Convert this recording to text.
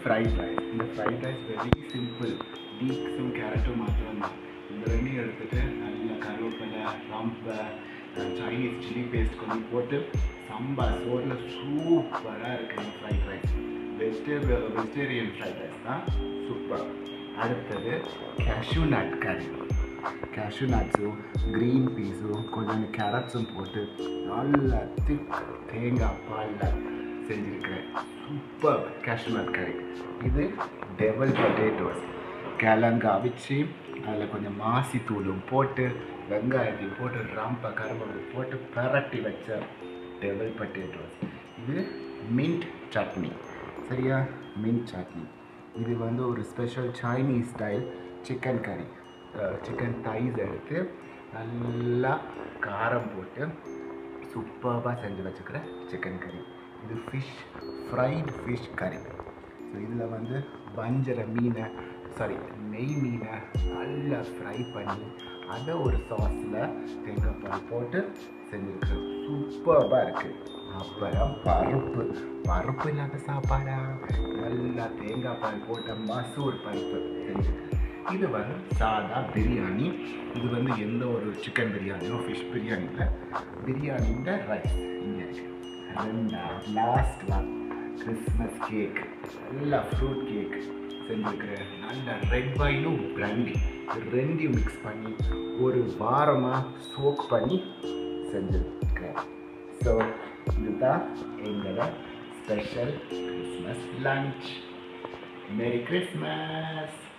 fried rice இந்த fried rice very simple பீக்ஸும் கேரட்டும் மாத்திரம்தான் இந்த ரெண்டையும் எடுத்துட்டு நல்ல கருவேப்பிலை ரம்பை சைனீஸ் சில்லி பேஸ்ட் கொஞ்சம் போட்டு சம்பார் சோறில் சூப்பராக இருக்குது இந்த ஃப்ரைட் ரைஸ் வெஜிடே வெஜிடேரியன் ஃப்ரைட் ரைஸ் தான் சூப்பர் அடுத்தது கேஷ்யூ நட் கறி கேஷ்யூ நட்ஸும் க்ரீன் பீஸும் கொஞ்சம் கேரட்ஸும் போட்டு நல்லா திக் தேங்காய் பாலில் செஞ்சுருக்கிறேன் சூப்பர் கேஷ்யூ நட் கறி இது டெவல் பொட்டேட்டோஸ் கிழங்கு அவிச்சு அதில் கொஞ்சம் மாசி தூளும் போட்டு வெங்காயத்தையும் போட்டு ரம்பை கருவேப்பிலை போட்டு பரட்டி வச்ச டெவல் பொட்டேட்டோஸ் இது மின்ட் சட்னி சரியா மின்ட் சட்னி இது வந்து ஒரு ஸ்பெஷல் சைனீஸ் ஸ்டைல் சிக்கன் கறி சிக்கன் தைஸ் எடுத்து நல்லா காரம் போட்டு சூப்பராக செஞ்சு வச்சுக்கிற சிக்கன் கறி இது ஃபிஷ் ஃப்ரைட் ஃபிஷ் கறி ஸோ இதில் வந்து வஞ்சர மீனை சாரி நெய் மீனை நல்லா ஃப்ரை பண்ணி அதை ஒரு சாஸில் தேங்காய் பால் போட்டு செஞ்சுருக்கேன் சூப்பராக இருக்குது அப்புறம் பருப்பு பருப்பு இல்லாத சாப்பாடா நல்லா தேங்காய் பால் போட்ட மசூர் பருப்பு செஞ்சுருக்கேன் இது வந்து சாதா பிரியாணி இது வந்து எந்த ஒரு சிக்கன் பிரியாணியோ ஃபிஷ் பிரியாணி இல்லை பிரியாணின்ற ரைஸ் இங்கே இருக்கு ரெண்டா லாஸ்ட் ஒன் கிறிஸ்மஸ் கேக் நல்லா ஃப்ரூட் கேக் செஞ்சுருக்கிறேன் நல்ல ரெட் வைனும் பிராண்டி ரெண்டையும் மிக்ஸ் பண்ணி ஒரு வாரமாக சோக் பண்ணி செஞ்சுருக்கிறேன் ஸோ இதுதான் எங்களோட special Christmas lunch merry Christmas